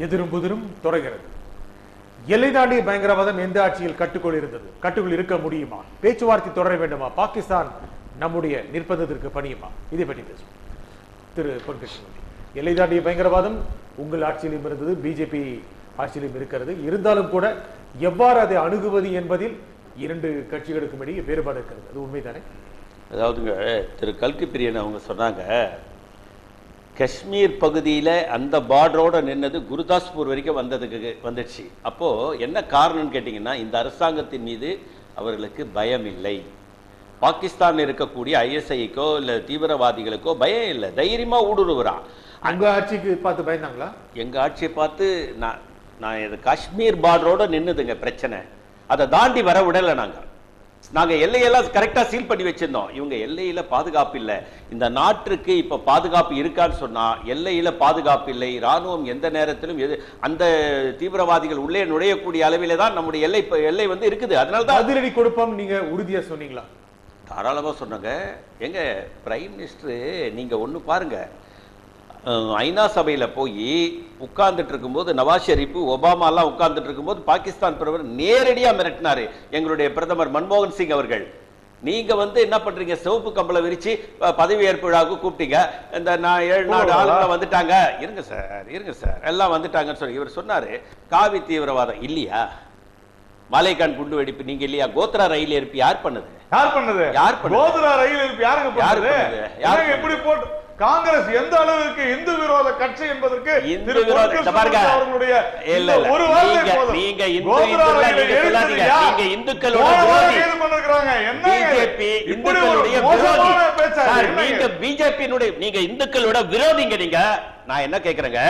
எதிரும் புதிரும் தொடர்கிறது எல்லை தாண்டிய பயங்கரவாதம் எந்த ஆட்சியில் கட்டுக்குள் இருந்தது கட்டுக்குள் இருக்க முடியுமா பேச்சுவார்த்தை தொடர வேண்டுமா பாகிஸ்தான் நம்முடைய நிர்பந்தத்திற்கு பணியுமா இதை பற்றி பேசுவோம் திரு பொன்கிருஷ்ணன் எல்லை தாண்டிய பயங்கரவாதம் உங்கள் ஆட்சியிலும் இருந்தது பிஜேபி ஆட்சியிலும் இருக்கிறது இருந்தாலும் கூட எவ்வாறு அதை அணுகுவது என்பதில் இரண்டு கட்சிகளுக்கும் இடையே வேறுபாடு இருக்கிறது அது உண்மைதானே அதாவதுங்க திரு கல்கி பிரியன் அவங்க சொன்னாங்க காஷ்மீர் பகுதியில் அந்த பார்டரோட நின்னது குருதாஸ்பூர் வரைக்கும் வந்ததுக்கு வந்துடுச்சு அப்போது என்ன காரணம்னு கேட்டிங்கன்னா இந்த அரசாங்கத்தின் மீது அவர்களுக்கு பயம் இல்லை பாகிஸ்தானில் இருக்கக்கூடிய ஐஎஸ்ஐக்கோ இல்லை தீவிரவாதிகளுக்கோ பயம் இல்லை தைரியமாக ஊடுருவுறான் உங்க ஆட்சிக்கு பார்த்து பயந்தாங்களா எங்கள் ஆட்சியை பார்த்து நான் நான் இது காஷ்மீர் பார்டரோட நின்னுதுங்க பிரச்சனை அதை தாண்டி வர விடலை நாங்கள் நாங்கள் எல்லையெல்லாம் கரெக்டாக சீல் பண்ணி வச்சிருந்தோம் இவங்க எல்லையில் பாதுகாப்பு இல்லை இந்த நாட்டிற்கு இப்போ பாதுகாப்பு இருக்கான்னு சொன்னால் எல்லையில் பாதுகாப்பு இல்லை ராணுவம் எந்த நேரத்திலும் எது அந்த தீவிரவாதிகள் உள்ளே நுழையக்கூடிய அளவிலே தான் நம்முடைய எல்லை இப்ப- எல்லை வந்து இருக்குது அதனால தான் அதிரடி கொடுப்போம் நீங்க உறுதியா சொன்னீங்களா தாராளமாக சொன்னாங்க எங்க பிரைம் மினிஸ்டரு நீங்கள் ஒன்று பாருங்க அஹ், ஐநா சபையில் போய் உட்கார்ந்துட்டு இருக்கும்போது நவாஸ் ஷெரீப் ஒபாமாலாம் உட்கார்ந்துட்டு இருக்கும்போது பாகிஸ்தான் பிரதமர் நேரடியாக மிரட்டினாரு எங்களுடைய பிரதமர் மன்மோகன் சிங் அவர்கள் நீங்க வந்து என்ன பண்றீங்க சிவப்பு கம்பளை விரிச்சு அஹ், பதவியேற்பு விழாவுக்கு கூப்பிட்டீங்க இந்த நான் ஏழு நாடு ஆளுங்க வந்துட்டாங்க இருங்க சார் இருங்க சார் எல்லாம் வந்துட்டாங்கன்னு சொல்லி இவர் சொன்னாரு காவி தீவிரவாதம் இல்லையா மாலைகான் குண்டு வெடிப்பு நீங்க இல்லையா கோத்ரா ரயில் ஏற்பி யார் பண்ணது யார் பண்ணது யார் பண்ணது? கோதுரா ரயில் இருப்பு யாருங்க யார் பண்ணது பண்ணது? யார் என்னங்க இப்படி போட்டு காங்கிரஸ் எந்த அளவுக்கு இந்து விரோத கட்சி என்பதற்கு இந்து திரு விரோத- பொன் இந்த பாருங்க. கிருஷ்ணமூர்த்தி அவர்களுடைய இல்ல, இந்த இல்ல. ஒரு வார்த்தை நீங்க- போதும். நீங்க இந்து- கோதுரா இந்துக்களா ரயிலை நீங்க எழுத்தது சொல்லாதீங்க. யார்? நீங்க இந்துக்களோட போன வாரம் விரோதி. கைது பண்ணிருக்கிறாங்க. என்னங்க இது? பிஜேபி இப்படி ஒரு இந்துக்களுடைய மோசமான விரோதி பேச்சா இது? சார், என்னங்க நீங்க இது? பிஜேபியினுடைய நீங்க இந்துக்களோட விரோதிங்க நீங்க நான் என்ன கேக்குறேங்க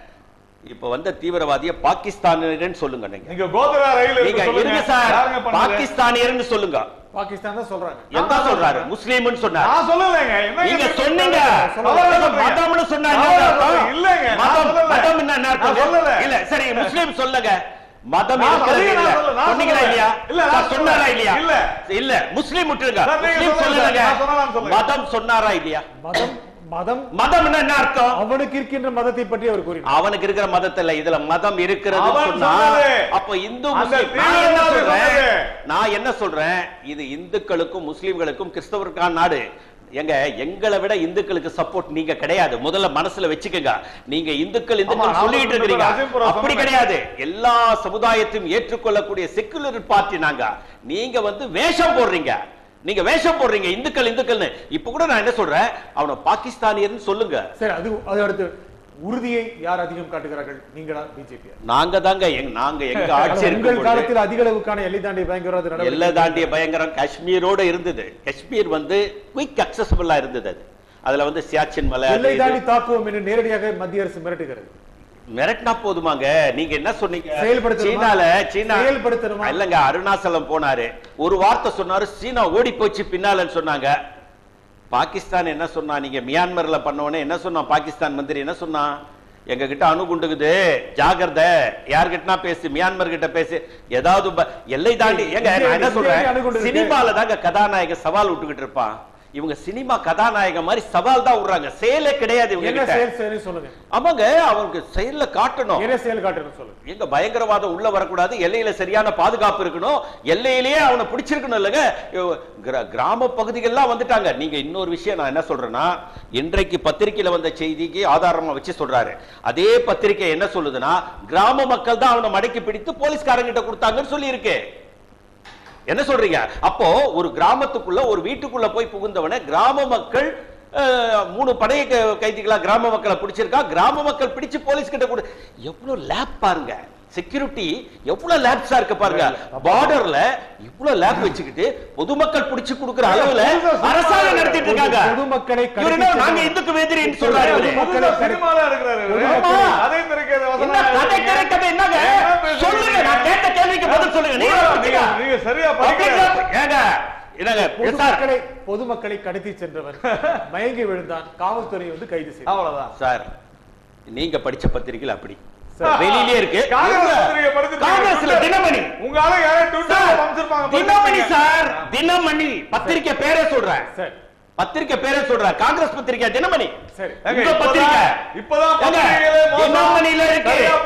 இப்ப வந்த தீவிரவாதிய பாகிஸ்தானியர்னு சொல்லுங்க நீங்க நீங்க கோதுரா ரயில் நீங்க இருப்பு சொல்லுங்க. இருங்க சார் யாருங்க பண்ணது? பாகிஸ்தானியர்னு சொல்லுங்க பாகிஸ்தான் தான் சொல்றாங்க எங்க சொல்றாரு முஸ்லீம்னு சொன்னாரு நான் சொல்லலைங்க என்னங்க நீங்க இது? சொன்னீங்க சொல்லல, சொல்றீங்க. மதம்னு சொன்னா என்ன சொல்லல, அர்த்தம்? சொல்றீங்க. இல்லைங்க, நான் மதம் சொல்லல. மதம் என்ன நான் அர்த்தம் சொல்லல. இல்ல சரி முஸ்லீம் சொல்லுங்க மதம் நான் இருக்கிறது அதையும் இல்ல நான் சொல்லல, நான் சொன்னீங்களா சொல்லல. இல்லையா இல்ல, நான் சார், சொன்னாரா சொல்லல. இல்லையா இல்ல. இல்ல முஸ்லீம் விட்டுருங்க சார், நீங்க முஸ்லீம் சொல்லுங்க. சொல்லுங்க நான் சொன்னாலும் சொல்லுங்க. மதம் சொன்னாரா இல்லையா மதம் மதம் மதம் என்ன அர்த்தம் அவனுக்கு இருக்கின்ற மதத்தை பற்றி அவர் கூறினார் அவனுக்கு இருக்கிற மதத்துல இதுல மதம் இருக்கிறது அவன் சொன்னா சொன்னது. அப்ப இந்து அந்த முஸ்லிம் நான் என்ன தீவிரவாதி சொல்றேன் சொன்னது. நான் என்ன சொல்றேன் இது இந்துக்களுக்கும் முஸ்லிம்களுக்கும் கிறிஸ்தவருக்கான நாடு எங்க எங்களை விட இந்துக்களுக்கு சப்போர்ட் நீங்க கிடையாது முதல்ல மனசுல வச்சுக்கோங்க நீங்க இந்துக்கள் இந்துக்கள் ஆமா, சொல்லிட்டு நாம இருக்கிறீங்க அஜிம்புரம் அப்படி சொன்னேன். கிடையாது எல்லா சமுதாயத்தையும் ஏற்றுக்கொள்ளக்கூடிய செக்குலர் பார்ட்டி நாங்க நீங்க வந்து வேஷம் போடுறீங்க நீங்க வேஷம் போடுறீங்க இந்துக்கள் இந்துக்கள்னு இப்ப கூட நான் என்ன சொல்றேன் அவனை பாகிஸ்தானியர்னு சொல்லுங்க சரி அது அது அடுத்து உறுதியை யார் அதிகம் காட்டுகிறார்கள் நீங்களா பிஜேபி நாங்க தாங்க எங்க நாங்க எங்க ஆட்சி உங்கள் இருக்கும் பொழுது காலத்தில் அதிக அளவுக்கான எல்லை தாண்டிய பயங்கரவாத எல்லை நடவடிக்கை தாண்டிய பயங்கரம் காஷ்மீரோட இருந்தது காஷ்மீர் வந்து குயிக் அக்சசபிளா இருந்தது அது அதுல வந்து சியாச்சின் மலை அது எல்லை இது. தாண்டி தாக்குவோம் என்று நேரடியாக மத்திய அரசு மிரட்டுகிறது மிரட்டினா போதுமாங்க நீங்க என்ன சொன்னீங்க செயல்படுத்தணுமா? சீனால சீனா செயல்படுத்தணுமா? இல்லங்க அருணாச்சலம் போனாரு ஒரு வார்த்தை சொன்னாரு சீனா ஓடி போச்சு பின்னாலன்னு சொன்னாங்க பாகிஸ்தான் என்ன சொன்னா நீங்க மியான்மர்ல பண்ணவனே என்ன சொன்னா பாகிஸ்தான் மந்திரி என்ன சொன்னா எங்க கிட்ட அணுகுண்டுக்குது ஜாகிரதை யார்கிட்டனா பேசு மியான்மர் கிட்ட பேசு ஏதாவது ப- எல்லை தாண்டி ஏங்க நான் என்ன இந்தியா சொல்றேன் அணுகுண்டு இருக்கு. சினிமால தாங்க கதாநாயக சவால் விட்டுக்கிட்டு இருப்பான் இவங்க சினிமா கதாநாயக மாதிரி சவால் தான் விடுறாங்க செயலே கிடையாது இவங்க என்ன கிட்ட செயல் செய்யணும் சொல்லுங்க ஆமாங்க அவங்களுக்கு செயல்ல காட்டணும் என்ன செயல் காட்டணும் சொல்லுங்க எங்க பயங்கரவாதம் உள்ள வரக்கூடாது எல்லையில சரியான பாதுகாப்பு இருக்கணும் எல்லையிலேயே அவனை பிடிச்சிருக்கணும் இல்லைங்க இவ- கிரா- கிராம பகுதிகள்லாம் வந்துட்டாங்க நீங்க இன்னொரு விஷயம் நான் என்ன சொல்றேன்னா இன்றைக்கு பத்திரிக்கையில வந்த செய்திக்கு ஆதாரமா வச்சு சொல்றாரு அதே பத்திரிக்கை என்ன சொல்லுதுன்னா கிராம மக்கள் தான் அவனை மடக்கி பிடித்து போலீஸ்காரங்க கிட்ட கொடுத்தாங்கன்னு சொல்லி இருக்கு என்ன சொல்றீங்க அப்போ ஒரு கிராமத்துக்குள்ள ஒரு வீட்டுக்குள்ள போய் புகுந்தவனை கிராம மக்கள் அஹ், மூணு படைய க- கைதிகளா கிராம மக்களை பிடிச்சிருக்கா கிராம மக்கள் பிடிச்சு போலீஸ் கிட்ட கொடு எவ்வளவு லேப் பாருங்க செக்யூரிட்டி எவ்வளவு லேப்ஸா இருக்கு பாருங்க பார்டர்ல இவ்வளவு லேப் வச்சுக்கிட்டு பொதுமக்கள் பிடிச்சு கொடுக்கிற அளவுல அரசாங்கம் நடத்திட்டு இருக்காங்க பொதுமக்களை இவரு என்ன, கடத்தி நாங்க செல்லும். இந்துக்கு எதிரின்னு சொல்றாரு இவரு. புதுசா சினிமால இருக்கிறாரு இவரு. ஆமா. கதை திரைக்கதை வசனம் என்ன கதை கதை கதை என்னங்க என்ன பேசுறீங்க? சொல்லுங்க நான் கேட்ட கேள்விக்கு பதில் சொல்லுங்க நீங்க நீங்க நீங்க சரியா Public படிக்கல தான். ஏங்க என்னங்க சார் பொதுமக்களை பொதுமக்களை கடத்தி சென்றவர் மயங்கி விழுந்தான் காவல்துறை வந்து கைது செய்தார் அவ்வளவுதான் சார் நீங்க படிச்ச பத்திரிகையில் அப்படி வெளியிலே இருக்கு காங்கிரஸ் பத்திரிகை படிச்சிருக்கீங்க. காங்கிரஸ்ல தினமணி உங்க ஆளு யாராவது ட்விட்டர்ல சார், அமைச்சிருப்பாங்க தினமணி படிச்சிருக்கீங்க. சார் தினமணி பத்திரிக்கை பேரே சொல்றேன் சரி பத்திரிக்கை பேரே சொல்றேன் காங்கிரஸ் பத்திரிக்கை தினமணி சரி ஏங்க, உங்க இப்பதான் பத்திரிக்கை இப்பதான் ஏங்க, பத்திரிகைகளே மோசம். தினமணியில இருக்கு சரியா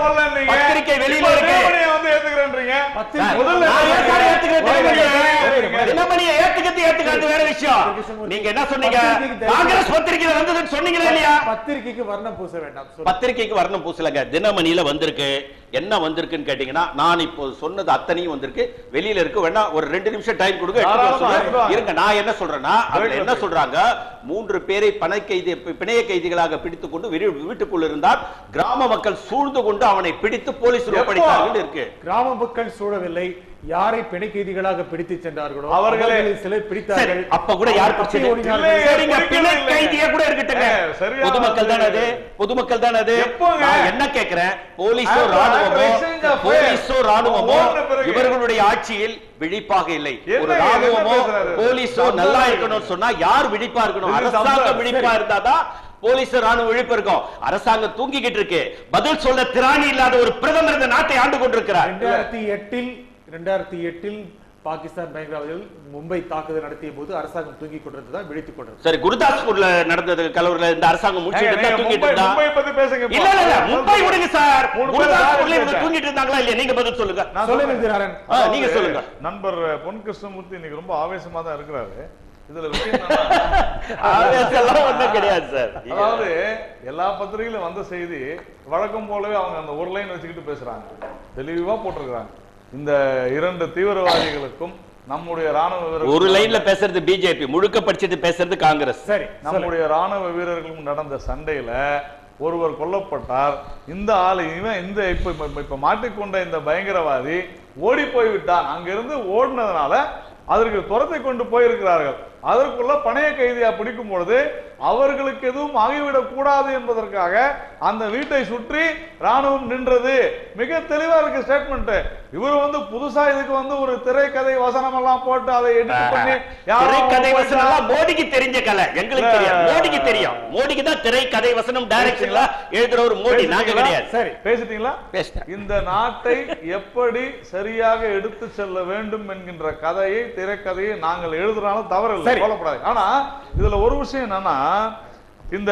போடலன்றீங்க. பத்திரிக்கை வெளியில இப்ப இருக்கு. தினமணியை வந்து ஏத்துக்கிறேன்றீங்க. பத்திரிக்கை- முதல்ல நான் ஏன் சார் ஏத்துக்கிறது ஒரே தெரியுமா? நிமிஷம். தினமணியை ஏத்துக்கிறது ஏத்துக்கிறது வேற விஷயம் நீங்க என்ன சொன்னீங்க பத்திரிக்கைக்கு தயவு- காங்கிரஸ் பத்திரிகையில வந்ததுன்னு சொன்னீங்களா இல்லையா பத்திரிக்கைக்கு வர்ணம் பூச வேண்டாம் சொல்லுங்க. பத்திரிகைக்கு வரணும் பூசலங்க தினமணியில வந்திருக்கு என்ன வந்திருக்குன்னு கேட்டீங்கன்னா நான் இப்போ சொன்னது அத்தனையும் வந்திருக்கு வெளியில இருக்கு வேணா ஒரு ரெண்டு நிமிஷம் டைம் கொடுங்க எடுத்துட்டு வர தாராளமா சொல்றேன். எடுத்துட்டு வாங்க. இருங்க நான் என்ன சொல்றேன்னா அதுல Right, என்ன right. சொல்றாங்க மூன்று பேரை பண கைதி பிணைய கைதிகளாக பிடித்துக் கொண்டு வீடு- வீட்டுக்குள் இருந்தால் கிராம மக்கள் சூழ்ந்து கொண்டு அவனை பிடித்து போலீஸ் எப்போ? ஒப்படைத்தார்கள் இருக்கு கிராம மக்கள் சூழவில்லை யாரை பிணை கைதிகளாக பிடித்து சென்றார்களோ அவர்களே- அவர்களில் சிலர் சரி, பிடித்தார்கள் அப்ப கூட யார் தப்பி பிடிச்சது? ஓடினார்கள். இல்லையே. சரிங்க, பிணை பிடிக்கவே இல்லை. கைதியா கூட இருக்கட்டுங்க. ஏ, சரியா பொதுமக்கள் வந்து- தானே அது பொதுமக்கள் தானே அது எப்போங்க? நான் என்ன கேக்குறேன் போலீஸோ After- ராணுவமோ after exchange of போலீஸோ fire. ராணுவமோ ஓடுன பிறகு. இவர்களுடைய ஆட்சியில் விழிப்பாக இல்லை என்ன- ஒரு என்ன ராணுவமோ பேசுறாரு? போலீஸோ சம்பளம் நல்லா இருக்கு. இருக்கணும்னு சொன்னா யார் விழிப்பா இருக்கணும் இது அரசாங்கம் சம்பளம். விழிப்பா சரி. இருந்தாதான் போலீஸ் ராணுவ விழிப்பு இருக்கும் அரசாங்கம் தூங்கிக்கிட்டு இருக்கு பதில் சொல்ல திராணி இல்லாத ஒரு பிரதமர் இந்த நாட்டை ஆண்டு கொண்டிருக்கிறார் ரெண்டாயிரத்தி எட்டில் ரெண்டாயிரத்தி எட்டில் பாகிஸ்தான் பயங்கரவாதிகள் மும்பை தாக்குதல் நடத்திய போது அரசாங்கம் தூங்கிக் கொண்டிருந்ததான் விழித்துக் கொண்டிருந்தது சரி குருதாஸ்பூர்ல நடந்தது கலவரில் இந்த அரசாங்கம் ஏங்க, முடிச்சுட்டு இருந்தா நீங்க தூங்கிட்டு மும்பை இருந்தா மும்பை பத்தி பேசுங்க இப்போ. இல்ல இல்ல இல்ல மும்பை விடுங்க சார் மூணு பேர் குருதாஸ்பூர்ல இவங்க யாரு தூங்கிட்டு இருந்தாங்களா இல்லையா நீங்க பதில் சொல்லுங்க நான் சொல்லுங்க சொல்றேன். தினகரன். ஆ, நீங்க அதாவது, சொல்லுங்க. நண்பர் பொன் கிருஷ்ணமூர்த்தி இன்னைக்கு ரொம்ப ஆவேசமா தான் இருக்கிறாரு இதுல விஷயம் என்னன்னா, ஆவேசம்லாம் ஒண்ணும் கிடையாது சார் அதாவது எல்லா பத்திரிகையிலும் வந்த செய்தி வழக்கம் போலவே அவங்க அந்த ஒரு லைன் வச்சுக்கிட்டு பேசுறாங்க தெளிவா போட்டிருக்கிறாங்க இந்த இரண்டு தீவிரவாதிகளுக்கும் நம்முடைய ராணுவ வீரர்கள் ஒரு லைன்ல பேசுறது பிஜேபி முழுக்க படிச்சுட்டு பேசுறது காங்கிரஸ் சரி சொல்லுங்க. நம்முடைய ராணுவ வீரர்களும் நடந்த சண்டையில ஒருவர் கொல்லப்பட்டார் இந்த ஆளு இவன் இந்த இப்ப இப்ப- இப்ப மாட்டிக்கொண்ட இந்த பயங்கரவாதி ஓடி போய் விட்டான் அங்கிருந்து ஓடினதுனால அதற்கு துரத்தை கொண்டு போயிருக்கிறார்கள் அதற்குள்ள பணைய கைதியா பிடிக்கும் பொழுது அவர்களுக்கு எதுவும் ஆகிவிடக் கூடாது என்பதற்காக அந்த வீட்டை சுற்றி ராணுவம் நின்றது மிக தெளிவா இருக்கு ஸ்டேட்மெண்ட் இவர் வந்து புதுசா இதுக்கு வந்து ஒரு திரைக்கதை வசனம் எல்லாம் போட்டு அதை எடிட் பண்ணி யாரோ திரைக்கதை போயிட்டா- வசனம் எல்லாம் மோடிக்கு தெரிஞ்ச கலை எங்களுக்கு இல்ல. தெரியாது மோடிக்கு தெரியும் மோடிக்கு தான் திரைக்கதை வசனம் டைரக்ஷன்ல எழுதுற ஒரு மோடி நாங்க பேசிட்டீங்களா? கிடையாது சரி பேசிட்டீங்களா பேசிட்டேன். இந்த நாட்டை எப்படி சரியாக எடுத்து செல்ல வேண்டும் என்கின்ற கதையை திரைக்கதையை நாங்கள் எழுதுனாலும் தவறு இல்லை சரி. கவலைப்படாது ஆனா இதுல ஒரு விஷயம் என்னன்னா இந்த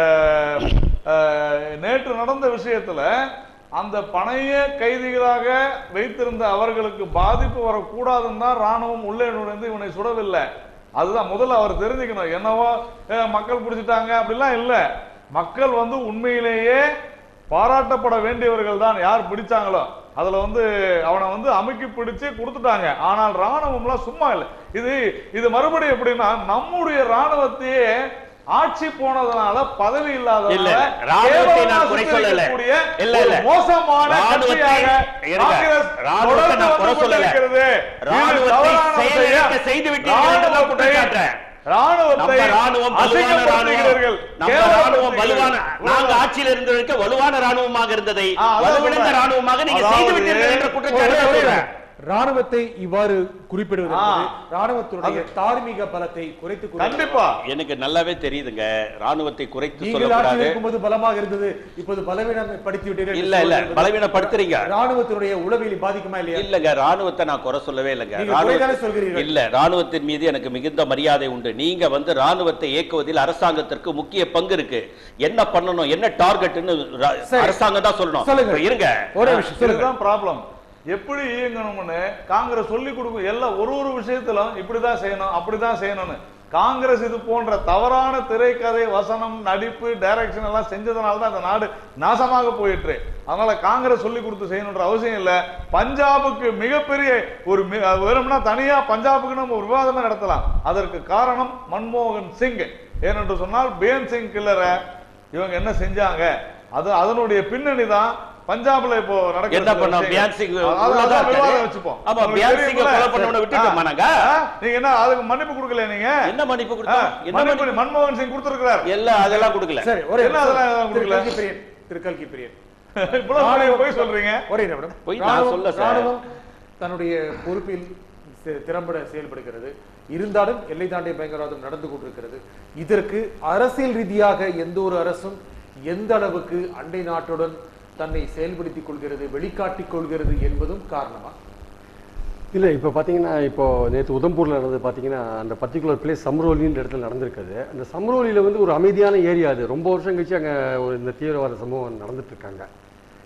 அஹ், நேற்று நடந்த விஷயத்துல அந்த பணைய கைதிகளாக வைத்திருந்த அவர்களுக்கு பாதிப்பு வரக்கூடாதுன்னு தான் ராணுவம் உள்ளே நுழைந்து இவனை சுடவில்லை அதுதான் முதல்ல அவர் தெரிஞ்சுக்கணும் என்னவோ அஹ், மக்கள் பிடிச்சிட்டாங்க அப்படிலாம் இல்ல மக்கள் வந்து உண்மையிலேயே பாராட்டப்பட வேண்டியவர்கள் தான் யார் பிடிச்சாங்களோ அதுல வந்து அவனை வந்து அமுக்கி பிடிச்சு கொடுத்துட்டாங்க ஆனால் ராணுவம்லாம் சும்மா இல்லை இது இது மறுபடியும் எப்படின்னா நம்முடைய ராணுவத்தையே ஆட்சி போனதுனால பதவி இல்ல, இல்லாததுனால ராணுவத்தை நான் கேவலமா குறை சொல்லல. சித்தரிக்கக்கூடிய இல்ல, ஒரு இல்ல. மோசமான ராணுவத்தை- கட்சியாக இருங்க. காங்கிரஸ் ராணுவத்தை தொடர்ந்து நான் குறை வந்து சொல்லல. கொண்டிருக்கிறது. இது ராணுவத்தை தவறான செயலிழக்க விஷயம். செய்து விட்டீர்கள் என்று தான் குற்றம் சாட்டுறேன். ராணுவத்தை நம்ம ராணுவம் வலுவான அசிங்கப்படுத்துகிறீர்கள். ராணுவம் நம்ம ராணுவம் வலுவான கேவலப்படுத்துகிறீர்கள். நாங்க ஆட்சியில் இருந்ததற்கு வலுவான ராணுவமாக இருந்ததை ஆ, அதான் வலுவிழந்த சொல்றேன். ராணுவமாக நீங்க செய்து அதாவது- விட்டீர்கள் என்ற ஒரே- குற்றச்சாட்டு ஒரே- சொல்றேன். ராணுவத்தை இவ்வாறு குறிப்பிடுவது ஆ. என்பது ராணுவத்தினுடைய தார்மீக பலத்தை குறைத்து கூறுகிறது. கண்டிப்பா எனக்கு நல்லாவே தெரியுதுங்க ராணுவத்தை குறைத்து நீங்கள் ஆட்சியில் சொல்லக்கூடாது இருக்கும்போது பலமாக இருந்தது இப்போது பலவீனப்படுத்தி விட்டீர்கள் என்று இல்ல, இல்ல, சொல்வது என்பது பலவீனப்படுத்துறீங்க. ராணுவத்தினுடைய உளவியல் பாதிக்குமா இல்லையா இல்லங்க ராணுவத்தை நான் குறை சொல்லவே இல்லைங்க நீங்க குறைதானே ராணுவ- சொல்கிறீர்கள். இல்ல ராணுவத்தின் மீது எனக்கு மிகுந்த மரியாதை உண்டு நீங்க வந்து ராணுவத்தை இயக்குவதில் அரசாங்கத்திற்கு முக்கிய பங்கு இருக்கு என்ன பண்ணணும் என்ன டார்கெட்னு சரி. அரசாங்கம் தான் சொல்லணும் சொல்லுங்க. இப்ப இருங்க ஒரே விஷயம் சொல்லுங்க இதுதான் ப்ராப்ளம் எப்படி இயங்கணும்னு காங்கிரஸ் சொல்லி கொடுக்கும் எல்லாம் ஒரு ஒரு விஷயத்திலும் இப்படிதான் செய்யணும் அப்படிதான் செய்யணும்னு காங்கிரஸ் இது போன்ற தவறான திரைக்கதை வசனம் நடிப்பு டைரக்ஷன் எல்லாம் செஞ்சதுனால தான் இந்த நாடு நாசமாக போயிற்று அதனால காங்கிரஸ் சொல்லி கொடுத்து செய்யணுன்ற அவசியம் இல்ல பஞ்சாபுக்கு மிகப்பெரிய ஒரு மி- அது வேணும்னா தனியா பஞ்சாபுக்கு நம்ம ஒரு விவாதமே நடத்தலாம் அதற்கு காரணம் மன்மோகன் சிங் ஏனென்று சொன்னால் பேன் சிங் கில்லரை இவங்க என்ன செஞ்சாங்க அது அதனுடைய பின்னணி தான் பஞ்சாப்ல இப்போ நடக்கிற என்ன சில பண்ணோம்? விஷயங்கள். பியான் சிங் அது- உள்ளதா அதான் இருக்காரு. விவாதம் வச்சுப்போம். ஆமா, உங்களுக்கு பியான் தெரியும்ல? சிங்கை கொலை பண்ணவனை விட்டுட்டோமா ஆ, நாங்க? ஆ, நீங்க என்ன அதுக்கு மன்னிப்பு கொடுக்கல நீங்க என்ன மன்னிப்பு ஆ, கொடுத்தோம் என்ன மன்னிப்பு மன்னிப்பு மன்மோகன் சிங் கொடுத்திருக்கிறார் எல்லாம் அதெல்லாம் கொடுக்கல சரி ஒரே என்ன அதெல்லாம் நிமிஷம். கொடுக்கல? திரு கல்கி பிரியன் திரு கல்கி பிரியன் இவ்வளவு பெரிய போய் சொல்றீங்க ஒரே நிமிடம் பொய் நான் ராணுவம் சொல்ல சார். ராணுவம் தன்னுடைய பொறுப்பில் தி- திறம்பட செயல்படுகிறது இருந்தாலும் எல்லை தாண்டிய பயங்கரவாதம் நடந்து கொண்டிருக்கிறது இதற்கு அரசியல் ரீதியாக எந்த ஒரு அரசும் எந்த அளவுக்கு அண்டை நாட்டுடன் தன்னை செயல்படுத்திக் கொள்கிறது வெளிக்காட்டிக் கொள்கிறது என்பதும் காரணமா இல்லை இப்போ பார்த்தீங்கன்னா இப்போ நேற்று உதம்பூரில் நடந்தது பார்த்தீங்கன்னா அந்த பர்டிகுலர் பிளேஸ் சம்ரோலின்ற இடத்துல நடந்திருக்குது அந்த சம்ரோலியில் வந்து ஒரு அமைதியான ஏரியா அது ரொம்ப வருஷம் கழிச்சு அங்கே ஒரு இந்த தீவிரவாத சம்பவம் நடந்துட்டு இருக்காங்க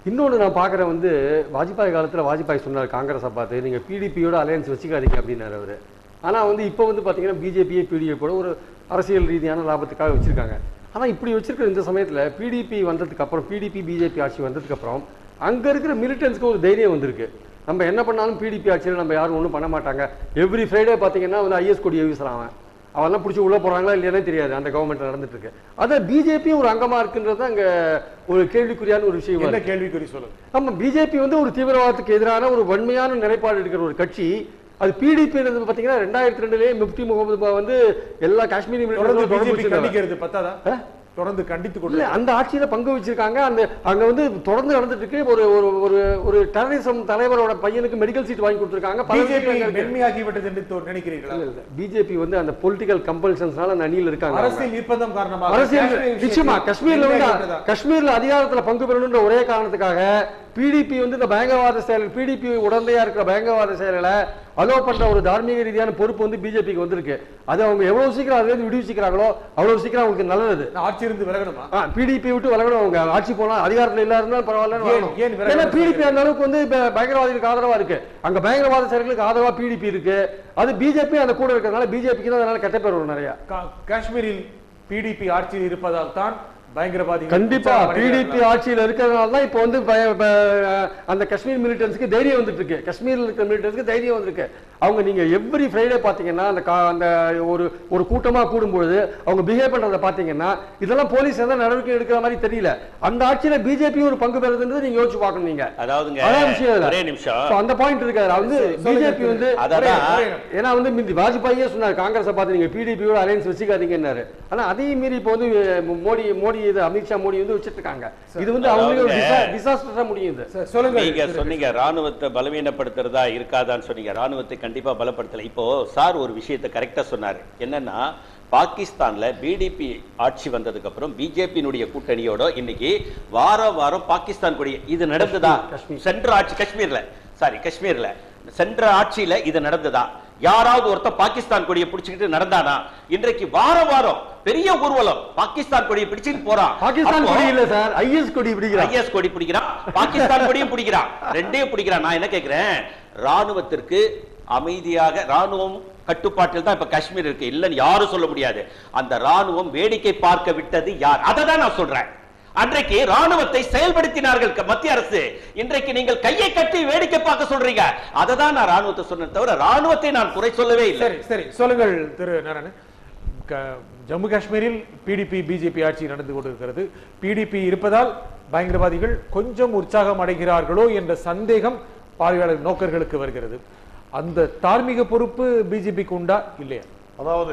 இன்னொன்று நான் பார்க்குறேன் வந்து வாஜ்பாய் காலத்தில் வாஜ்பாய் சொன்னார் காங்கிரஸை பார்த்து நீங்கள் பிடிபியோட அலையன்ஸ் வச்சுக்காதீங்க அப்படின்னாரு அவர் ஆனால் வந்து இப்போ வந்து பார்த்தீங்கன்னா பிஜேபியை பிடிஎஃபோட ஒரு அரசியல் ரீதியான லாபத்துக்காக வச்சுருக்காங்க ஆனால் இப்படி வச்சிருக்கிற இந்த சமயத்தில் பிடிபி வந்ததுக்கு அப்புறம் பிடிபி பிஜேபி ஆட்சி வந்ததுக்கு அப்புறம் அங்கே இருக்கிற மிலிட்டன்ஸ்க்கு ஒரு தைரியம் வந்திருக்கு நம்ம என்ன பண்ணாலும் பிடிபி ஆட்சியில் நம்ம யாரும் ஒன்றும் பண்ண மாட்டாங்க எவ்ரி ஃப்ரைடே பார்த்தீங்கன்னா வந்து ஐஎஸ் கொடியை வீசுறான் அவன் அவெல்லாம் பிடிச்சி உள்ள போறாங்களா இல்லையானே தெரியாது அந்த கவர்மெண்ட் நடந்துட்டு இருக்கு அதை பிஜேபி ஒரு அங்கமா இருக்குன்றது தான் அங்க ஒரு கேள்விக்குறியான ஒரு விஷயம் என்ன கேள்விக்குறி சொல்லுங்க நம்ம பிஜேபி வந்து ஒரு தீவிரவாதத்துக்கு எதிரான ஒரு வன்மையான நிலைப்பாடு எடுக்கிற ஒரு கட்சி அது பிடிபி பாத்தீங்கன்னா ரெண்டாயிரத்தி ரெண்டுலயே முப்தி முகமது வந்து எல்லா காஷ்மீரி தொடர்ந்து militants தொடர்பு பிஜேபி வச்சிருந்தாங்க. கண்டிக்கிறது பத்தாதா ஆ? தொடர்ந்து கண்டித்து கொண்டு இல்ல அந்த ஆட்சியில பங்கு வச்சிருக்காங்க அந்த அங்க வந்து தொடர்ந்து நடந்துட்டு இருக்கு ஒரு ஒரு ஒரு ஒரு டெரரிசம் தலைவரோட பையனுக்கு மெடிக்கல் சீட் வாங்கி கொடுத்திருக்காங்க பல பிஜேபி விஷயங்கள் இருக்கு. மென்மையாகி விட்டது என்று தோ- நினைக்கிறீர்களா பிஜேபி வந்து அந்த பொலிட்டிக்கல் கம்பல்ஷன்ஸ்னால அந்த அணியில் இருக்காங்க அவங்க. அரசியல் நிர்பந்தம் காரணமாக அரசியல் காஷ்மீர் விஷயத்தில் நிச்சயமா காஷ்மீர்ல வந்து மென்மையாகி விட்டதா? காஷ்மீர்ல அதிகாரத்துல பங்கு பெறணும்ன்ற ஒரே காரணத்துக்காக பிடிபி வந்து இந்த பயங்கரவாத செயல் பிடிபி உடந்தையா இருக்கிற பயங்கரவாத செயல்களை அலோ பண்ற ஒரு தார்மீக ரீதியான பொறுப்பு வந்து பிஜேபிக்கு வந்திருக்கு அது அவங்க எவ்வளவு சீக்கிரம் அதுல இருந்து விடுவிச்சுக்கிறாங்களோ அவ்வளவு சீக்கிரம் அவங்களுக்கு நல்லது நான் ஆட்சி இருந்து விலகணுமா பிடிபி விட்டு விலகணும் அவங்க ஆட்சி போனா அதிகாரத்துல இல்ல இருந்தாலும் பரவாயில்லன்னு ஏன், வரணும். ஏன் விலகணும் ஏன்னா பிடிபி அந்த அளவுக்கு வந்து இப்ப பயங்கரவாதிகளுக்கு ஆதரவா இருக்கு அங்க பயங்கரவாத செயல்களுக்கு ஆதரவா பிடிபி இருக்கு அது பிஜேபி அந்த கூட இருக்கிறதுனால பிஜேபிக்கு தான் அதனால கெட்ட பேர் வரும் நிறைய கா- காஷ்மீரில் பிடிபி ஆட்சியில் இருப்பதால் தான் பயங்கரவாதிகள் கண்டிப்பா உற்சாகம் பிடிபி அடைகிறார்களா? ஆட்சியில் இருக்கிறதுனால தான் இப்போ வந்து பய- ப- அந்த காஷ்மீர் மிலிட்டன்ஸ்க்கு தைரியம் வந்துட்டு இருக்கு காஷ்மீர்ல இருக்கிற மிலிட்டன்ஸ்க்கு தைரியம் வந்திருக்கு அவங்க நீங்க எவ்ரி ஃப்ரைடே பாத்தீங்கன்னா அந்த கா- அந்த ஒரு ஒரு கூட்டமா கூடும்பொழுது அவங்க பிஹேவ் பண்றதை பாத்தீங்கன்னா இதெல்லாம் போலீஸ் எந்த நடவடிக்கை எடுக்கிற மாதிரி தெரியல அந்த ஆட்சியில பிஜேபி ஒரு பங்கு பெறுதுன்றது நீங்க யோசிச்சு பார்க்கணும் நீங்க அதாவதுங்க அதான் விஷயம் இதுல. ஒரே நிமிஷம் So, அந்த பாயிண்ட் இருக்காரு அது வந்து சொல்லுங்க பிஜேபி திரு. வந்து அதான் ஒரே- ஏன்னா வந்து மிந்தி வாஜ்பாயே சொன்னார் காங்கிரஸை பார்த்து நீங்க பிடிபியோட அலையன்ஸ் வச்சுக்காதீங்கன்னாரு ஆனா அதையும் மீறி இப்போ வந்து அஹ், மோடி மோடி இது அமித்ஷா மோடி வந்து வச்சிட்டு இருக்காங்க இது வந்து அவங்களுக்கு ஒரு அதாவதுங்க- டிசாஸ்டரா முடியும் இது ச- சொல்லுங்க நீங்க திரு. சொன்னீங்க ராணுவத்தை பலவீனப்படுத்துறதா இருக்காதான்னு சொன்னீங்க ராணுவத்தை கண்டிப்பா பலப்படுத்தல இப்போ சார் ஒரு விஷயத்தை கரெக்டா சொன்னாரு என்னன்னா பாகிஸ்தான்ல பிடிபி ஆட்சி வந்ததுக்கு அப்புறம் பிஜேபியினுடைய கூட்டணியோட இன்னைக்கு வாரம் வாரம் பாகிஸ்தான் கூடிய இது நடந்ததா காஷ்மீர். சென்ற ஆட்சி காஷ்மீர்ல சாரி காஷ்மீர்ல சென்ற ஆட்சியில இது நடந்ததா யாராவது ஒருத்தன் பாகிஸ்தான் கொடியை பிடிச்சுக்கிட்டு நடந்தானா இன்றைக்கு வாரம் வாரம் பெரிய ஊர்வலம் பாகிஸ்தான் கொடியை பிடிச்சிட்டு போறான் பாகிஸ்தான் அப்போ- கொடி இல்ல சார் ஐஎஸ் கொடி பிடிக்கிறாங்க ஐஎஸ் கொடி பிடிக்கிறான் பாகிஸ்தான் கொடியும் பிடிக்கிறான் ரெண்டையும் பிடிக்கிறான் நான் என்ன கேக்குறேன் ராணுவத்திற்கு அமைதியாக ராணுவம் கட்டுப்பாட்டில் தான் இப்ப காஷ்மீர் இருக்கு இல்லன்னு யாரும் சொல்ல முடியாது அந்த ராணுவம் வேடிக்கை பார்க்க விட்டது யார் அதை தான் நான் சொல்றேன் அன்றைக்கு ராணுவத்தை செயல்படுத்தினார்கள் க- மத்திய அரசு இன்றைக்கு நீங்கள் கையை கட்டி வேடிக்கை பார்க்க சொல்றீங்க அதை தான் நான் ராணுவத்தை சொன்னேன் தவிர ராணுவத்தை நான் குறை சொல்லவே இல்லை சரி சரி சொல்லுங்கள் திரு நாராயணன் க- ஜம்மு காஷ்மீரில் பிடிபி பிஜேபி ஆட்சி நடந்து கொண்டிருக்கிறது பிடிபி இருப்பதால் பயங்கரவாதிகள் கொஞ்சம் உற்சாகம் அடைகிறார்களோ என்ற சந்தேகம் பார்வையாளர் நோக்கர்களுக்கு வருகிறது அந்த தார்மீக பொறுப்பு பிஜேபிக்கு உண்டா இல்லையா அதாவது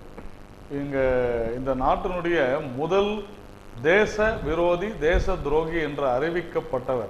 இங்க இந்த நாட்டினுடைய முதல் தேச விரோதி தேச துரோகி என்று அறிவிக்கப்பட்டவர்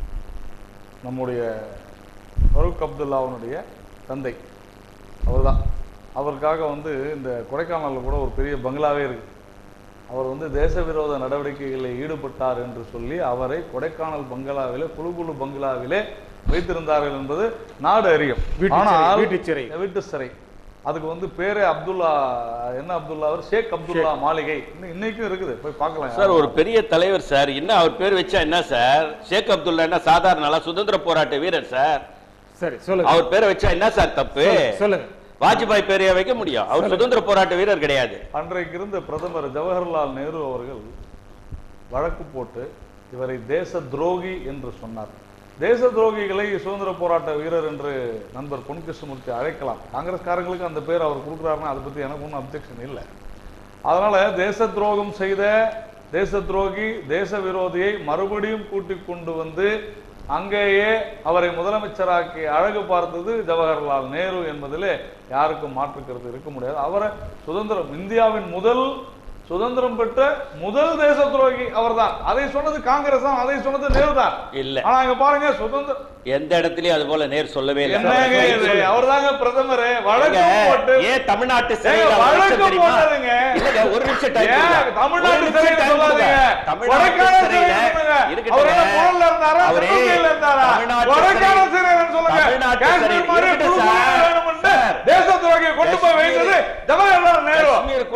நம்முடைய ஃபரூக் அப்துல்லாவுடைய தந்தை அவர்தான் அவருக்காக வந்து இந்த கொடைக்கானல்ல கூட ஒரு பெரிய பங்களாவே இருக்கு அவர் வந்து தேச விரோத நடவடிக்கைகளில் ஈடுபட்டார் என்று சொல்லி அவரை கொடைக்கானல் பங்களாவிலே குழு குழு பங்களாவிலே வைத்திருந்தார்கள் என்பது நாடு அறியும் வீட்டுச் சிறை, ஆனால் வீட்டுச் சிறை. வீட்டு சிறை அதுக்கு வந்து பேரே அப்துல்லா என்ன அப்துல்லா அவர் ஷேக் அப்துல்லா மாளிகை இன்னும் இன்னைக்கும் இருக்குது போய் பார்க்கலாம் சார் ஒரு பெரிய தலைவர் சார் என்ன அவர் பேர் வச்சா என்ன சார் ஷேக் அப்துல்லா என்ன சாதாரண ஆளா? சுதந்திர போராட்ட வீரர் சார் சரி சொல்லுங்க அவர் பேரை வச்சா என்ன சார் தப்பு சொல்லுங்க, சொல்லுங்க வாஜ்பாய் பேரையா வைக்க முடியும் அவர் சுதந்திர போராட்ட வீரர் கிடையாது அன்றைக்கு இருந்த பிரதமர் ஜவஹர்லால் நேரு அவர்கள் வழக்கு போட்டு இவரை தேச துரோகி என்று சொன்னார் தேச துரோகிகளை சுதந்திர போராட்ட வீரர் என்று நண்பர் பொன் கிருஷ்ணமூர்த்தி அழைக்கலாம் காங்கிரஸ்காரங்களுக்கு அந்த பேர் அவர் கொடுக்குறாருன்னா அதை பத்தி எனக்கு ஒன்றும் அப்ஜெக்ஷன் இல்லை அதனால தேச துரோகம் செய்த தேச துரோகி தேச விரோதியை மறுபடியும் கூட்டிக் கொண்டு வந்து அங்கேயே அவரை முதலமைச்சராக்கி அழகு பார்த்தது ஜவஹர்லால் நேரு என்பதிலே யாருக்கும் மாற்று கருத்து இருக்க முடியாது அவரை சுதந்திரம் இந்தியாவின் முதல் சுதந்திரம் பெற்ற முதல் தேச துரோகி அவர்தான் அதை சொன்னது காங்கிரஸ் தான் அதை சொன்னது நேரு தான் இல்ல ஆனா இங்க பாருங்க சுதந்திர எந்த இடத்துலயும் அது போல நேர் சொல்லவே என்னங்க இது இல்லை அவர்தாங்க பிரதமர் வழக்கு ஏங்க, போட்டு ஏன் தமிழ்நாட்டு ஏங்க, சிறையில ஒரு வழக்கு நிமிஷம் தெரியுமா? போடாதீங்க. இல்லைங்க, ஒரு நிமிஷம் time ஏன் கொடுங்க. தமிழ்நாட்டு ஒரு நிமிஷம் சிறையில time சொல்லாதீங்க. கொடுங்க. தமிழ்நாட்டு கொடைக்கானல் சிறையில சிறையில சொல்லுங்க. இருக்கட்டுங்க. அவர் என்ன புழல்ல இருந்தாரா, அவரே திருநெல்வேலியில இருந்தாரா? தமிழ்நாட்டு கொடைக்கானல் சிறை- சிறையிலன்னு சொல்லுங்க. தமிழ்நாட்டு காஷ்மீர் சிறை மாதிரி இருக்கட்டும் குழு குழு சார். வேணும்னு சார். தேச துரோகியை கொண்டு போய் காஷ்மீர் வைத்தது ஜவஹர்லால் நேரு. காஷ்மீர் குழு என்ன குழு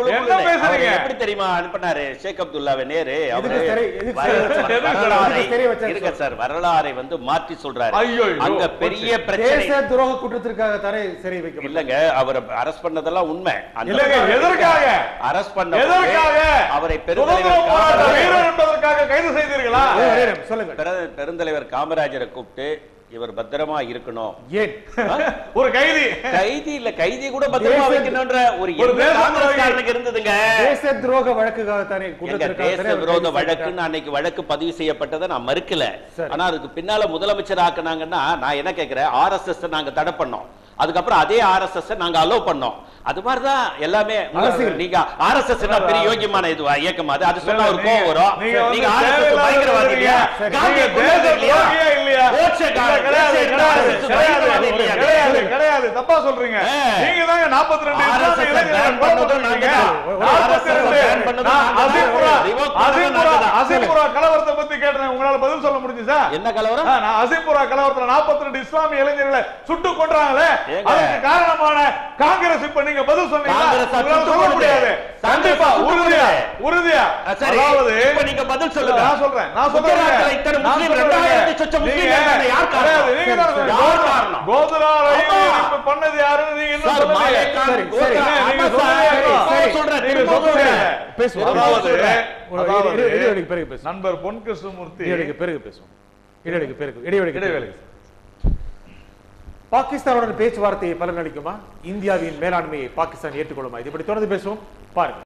பேசுறீங்க அவர் எப்படி தெரியுமா அனுப்பினாரு ஷேக் அப்துல்லாவை நேரு அவரு எதுக்கு சிறை- எதுக்கு வர- சிறை வச்சாரு? வரலாறை எதுக்கு சிறை வச்சாரு இருக்க சார் வரலாறை வந்து மாற்றி சொல்றாரு ஐயோ, ஐயோ, அங்க போச்சு. பெரிய பிரச்சனை தேச துரோக குற்றத்திற்காக தானே சிறை வைக்கப்பட்டார் இல்லங்க அவர் அரஸ்ட் பண்ணதெல்லாம் உண்மை அந்த இல்லங்க, எதற்காக? அரஸ்ட் பண்ண எதற்காக அவரை சுதந்திர போராட்ட பெருந்தலைவர் வீரர் என்பதற்காக கைது செய்தீர்களா ஒரே ஒரு நிமிஷம், சொல்லுங்க பெரு- பெருந்தலைவர் காமராஜரை கூப்பிட்டு இவர் பத்திரமா இருக்கணும் ஏன் ஒரு கைதி கைதி இல்ல கைதி கூட பத்திரமா தேச- வைக்கணும்ன்ற ஒரு ஒரு எண்ணம் தேச காங்கிரஸ்காரனுக்கு இருந்ததுங்க தேச துரோக வழக்குக்காக தானே எங்க குற்றத்திற்காக தேச தானே அவர் விரோத கைது செய்யப்பட்டார். வழக்குன்னு அன்னைக்கு வழக்கு பதிவு செய்யப்பட்டதை நான் மறுக்கல சரி. ஆனா அதுக்கு பின்னால முதலமைச்சர் ஆக்குனாங்கன்னா நான் என்ன கேக்குறேன் ஆர்எஸ்எஸ் நாங்க தடை பண்ணோம் அதுக்கப்புறம் அதே ஆர்எஸ்எஸ் நாங்க அலோவ் பண்ணோம் அது மாதிரிதான் எல்லாமே அரசியல். நீங்க ஆர்எஸ்எஸ் பெரிய யோகியமான இதுவா இயக்கம் அது அது சொன்னா ஒரு கோவம் வரும் நீங்க வந்து நீங்க ஆர்எஸ்எஸ் தேவையில்லாத பயங்கரவாதி இல்லையா சரி. காந்தியை நீங்க கொன்னது தேச இல்லையா துரோகியா இல்லையா? கோட்சேக்காரன், இல்ல, கிடையாது, கோட்சே கிடையாது, RSS கிடையாது, பயங்கரவாதி இல்லையா? கிடையாது, கிடையாது. தப்பா சொல்றீங்க ஆ. நீங்க தாங்க 42 RSS இஸ்லாமிய இளைஞர்களை ban கொலை பண்ணதும் நாங்க பண்ணிருக்கீங்க. தான். 42 RSS ban பண்ணதும் நான் நாங்க தான். அசிம்புரா, revoke பண்ணதும் அசிம்புரா, நாங்க தான். அசிம்புரா கலவரத்தை பத்தி கேட்டேன் உங்களால பதில் சொல்ல முடிஞ்சுச்சா என்ன கலவரம் ஆ, நான் அசிம்புரா கலவரத்துல 42 இஸ்லாமிய இளைஞர்களை சுட்டு கொன்றாங்களே ஏங்க? அதற்கு காரணமான காங்கிரஸ் இப்ப நீங்க பதில் சொன்னீங்களா காங்கிரஸா உங்களால சுட்டு சொல்ல கொன்னுது? முடியாது கண்டிப்பா காங்கிரஸா சுட்டு உறுதியா கொன்னுது? உறுதியா ஆ, சரி அதாவது இப்ப நீங்க பதில் சொல்லுங்க நான் சொல்றேன் நான் சொல்றேன் குஜராத்ல இத்தனை நான் முஸ்லீம், சொல்றேன். ரெண்டாயிரத்தி சொச்ச முஸ்லீம் நீங்க- இருந்தாங்க. யார் காரணம்? கிடையாது, நீங்க தான் சரி, சொல்றீங்க. யார் கோத்ரா- காரணம்? கோத்ரா ரயில் ஆமா. இப்ப பண்ணது யாருன்னு நீங்க இன்னும் சார், சொல்லலையே. மாயக்காரன், சரி, கோத்ரா, சரி. நீங்க ஆமா சொல்லுங்க. சார், சரி, நான் சொல்றேன், நீங்க திரும்ப சொல்லுங்க. சொல்றேன். பேசுவோம். அதாவது ஒரு அதாவது இடைவெளி- இடைவெளிக்கு பிறகு பேசுவோம் நண்பர் பொன் கிருஷ்ணமூர்த்தி இடைவெளிக்கு பிறகு பேசுவோம் இடைவெளிக்கு பிறகு இடைவெளிக்கு இடைவேளை பிறகு. பாகிஸ்தானுடன் பேச்சுவார்த்தையை பலனளிக்குமா இந்தியாவின் மேலாண்மையை பாகிஸ்தான் ஏற்றுக்கொள்ளுமா இது இப்படி தொடர்ந்து பேசுவோம் பாருங்க